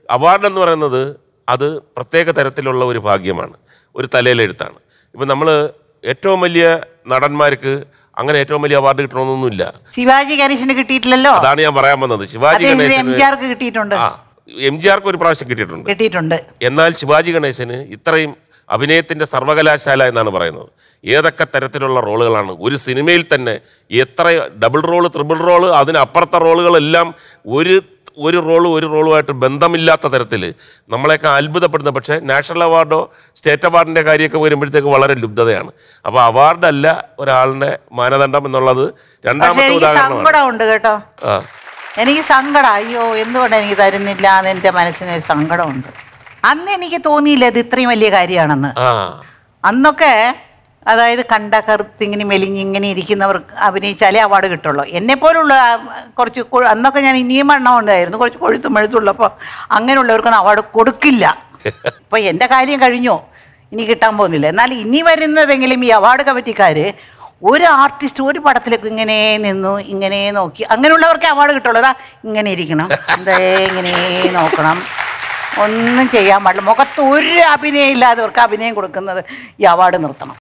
award എന്ന് പറയുന്നത് അത് പ്രത്യേക തരത്തിലുള്ള ഒരു ഭാഗ്യമാണ് ഒരു തലയിലെഴുത്താണ് ഇപ്പം നമ്മൾ ഏറ്റവും വലിയ നടന്മാർക്ക് അങ്ങനെ ഏറ്റവും വലിയ അവാർഡ് കിട്ടണമെന്നൊന്നുമില്ല ശിവാജി ഗണേശന് കിട്ടിയിട്ടില്ലല്ലോ അതാണ് ഞാൻ പറയാൻ വന്നത് ശിവാജി അത് എം ഗണേശന് ജി ആർക്ക് കിട്ടിയിട്ടുണ്ട് ആ എം ജി ആർക്ക് ഒരു പ്രാവശ്യം കിട്ടിയിട്ടുണ്ട് കിട്ടിയിട്ടുണ്ട് എന്നാൽ ശിവാജി ഗണേശന് ഇത്രയും അഭിനയത്തിന്റെ സർവകലാശാല എന്നാണ് പറയുന്നത് ഏതൊക്കെ തരത്തിലുള്ള റോളുകളാണ് ഒരു സിനിമയിൽ തന്നെ എത്ര ഡബിൾ റോള് ത്രിബിൾ റോള് അതിനപ്പുറത്തെ റോളുകളെല്ലാം ഒരു ഒരു റോളും ഒരു റോളുമായിട്ട് ബന്ധമില്ലാത്ത തരത്തിൽ നമ്മളെയൊക്കെ അത്ഭുതപ്പെടുന്ന പക്ഷേ നാഷണൽ അവാർഡോ സ്റ്റേറ്റ് അവാർഡിൻ്റെ കാര്യമൊക്കെ വരുമ്പോഴത്തേക്ക് വളരെ ലുബ്ധതയാണ് അപ്പോൾ അവാർഡല്ല ഒരാളുടെ മാനദണ്ഡം എന്നുള്ളത് പക്ഷെ രണ്ടാമത്തെ എനിക്ക് ഉദാഹരണമാണ് സങ്കടമുണ്ട് കേട്ടോ ആ എനിക്ക് സങ്കടം അയ്യോ എന്തുകൊണ്ട് എനിക്ക് തരുന്നില്ല എന്ന് എൻ്റെ മനസ്സിന് ഒരു സങ്കടമുണ്ട് അന്ന് എനിക്ക് തോന്നിയില്ല ഇത് ഇത്രയും വലിയ കാര്യമാണെന്ന് ആ അന്നൊക്കെ അതായത് കണ്ട കറുത്തിങ്ങനെ മെലിഞ്ഞിങ്ങനെ ഇരിക്കുന്നവർക്ക് അഭിനയിച്ചാലേ അവാർഡ് കിട്ടുള്ളൂ എന്നെ പോലുള്ള ആ, കുറച്ച് കൊഴു- അന്നൊക്കെ ഞാൻ ഇനിയും വണ്ണം ഉണ്ടായിരുന്നു കുറച്ച് കൊഴുത്തും മെഴുത്തുള്ളപ്പോൾ അങ്ങനെയുള്ളവർക്കൊന്നും അവാർഡ് കൊടുക്കില്ല അപ്പോൾ എൻ്റെ കാര്യം കഴിഞ്ഞു ഇനി കിട്ടാൻ പോകുന്നില്ല എന്നാൽ ഇനി വരുന്നതെങ്കിലും ഈ അവാർഡ് കമ്മിറ്റിക്കാർ ഒരു ആർട്ടിസ്റ്റ് ഒരു പടത്തിലേക്ക് ഇങ്ങനെ നിന്നു ഇങ്ങനെ നോക്കി അങ്ങനെയുള്ളവർക്ക് അവാർഡ് കിട്ടുള്ളൂ അതാ ഇങ്ങനെ ഇരിക്കണം എന്തേ ഇങ്ങനെ നോക്കണം ഒന്നും ചെയ്യാൻ പാടില്ല മുഖത്ത് ഒരു അഭിനയം ഇല്ലാത്തവർക്ക് അഭിനയം കൊടുക്കുന്നത് ഈ അവാർഡ് നിർത്തണം